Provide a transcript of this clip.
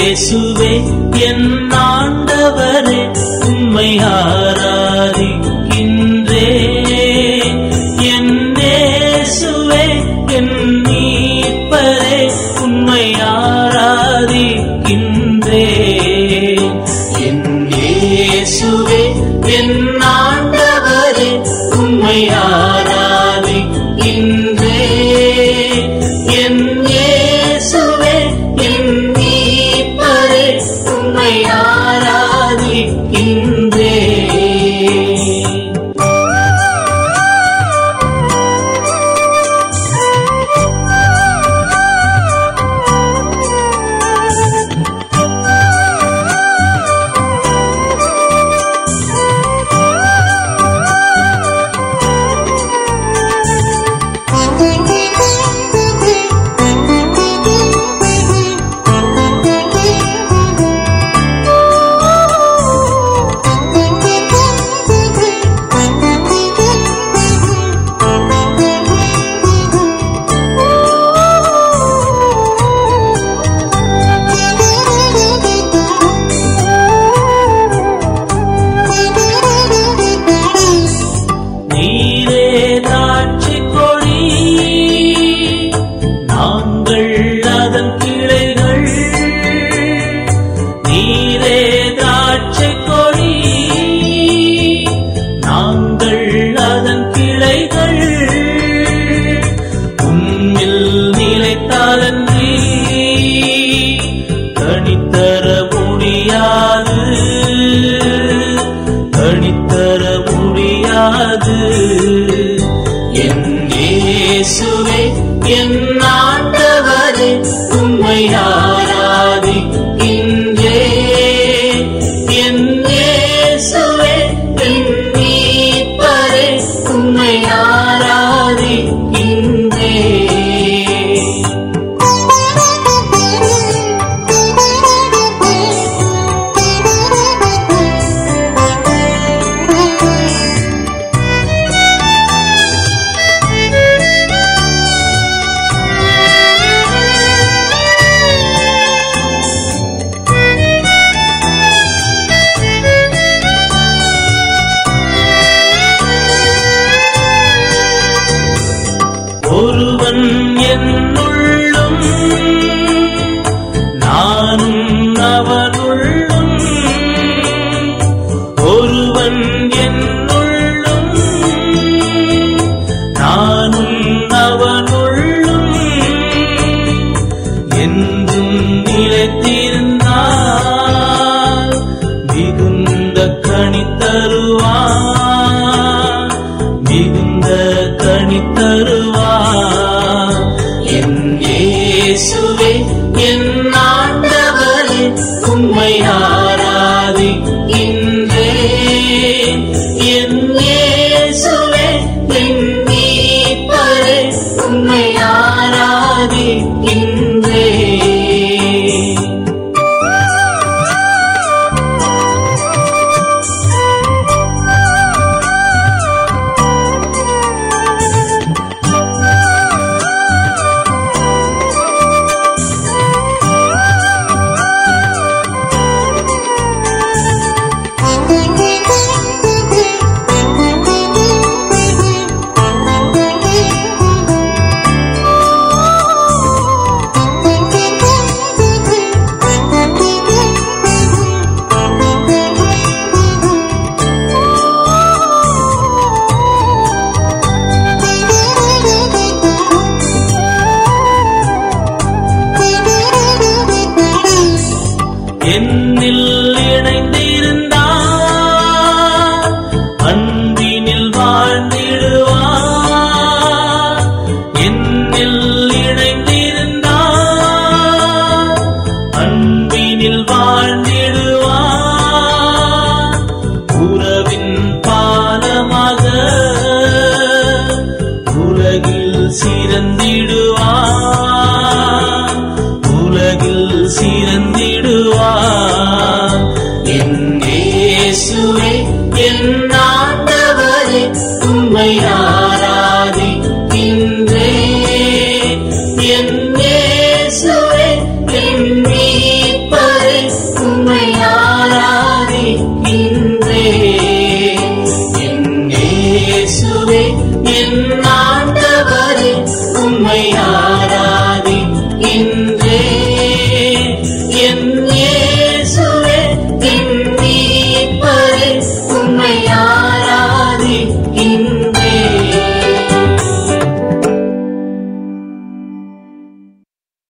இயேசுவே என் ஆண்டவரே உம்மை ஆராதிக்கின்றே என் இயேசுவே என் மீட்பரே உம்மை ஆராதிக்கின்றே என் இயேசுவே என் ஆண்டவரே உம்மை ஆராதிக்கின்றே என் இயேசுவே என் மீட்பரே உம்மை ஆராதிக்கின்றே நீரே தாட்சி கொடி நாங்கள் அதன் கிளைகள் நீரே திராட்சை கொடி நாங்கள் அதன் கிளைகள் உம்மில் நிலைத்தாலன்றி கணித்தர முடியாது கணித்தர முடியாது என் இயேசுவே என் ஆண்டவரே உம்மை ஆராதிக்கின்றே என் இயேசுவே என் மீட்பரே உம்மை ஆராதிக்கின்றே ஒருவன் என்னுள்ளும் நானும் அவனுள்ளும் ஒருவன் என்னுள்ளும் நானும் அவனுள்ளும் என்றும் நிலைத்திருந்தால் மிகுந்த கனி தருவான் மிகுந்த கனி தருவான் என் இயேசுவே என் ஆண்டவரே உம்மை ஆராதிக்கின்றேன் என் இயேசுவே என் மீட்பரே உம்மை ஆராதிக்கின்றேன் என்னில் இணைந்திருந்தார் அன்பினில் வாழ்ந்திடுவார் என்னில் இணைந்திருந்தார் அன்பினில் வாழ்ந்திடுவார் உறவின் பாலமாக உலகில் சிறந்திடுவார் உலகில் சிறந்திடுவார் என் இயேசுவே என் ஆண்டவரே உம்மை ஆராதிக்கின்றேன் என் இயேசுவே என் மீட்பரே என் ஆண்டவரே உம்மை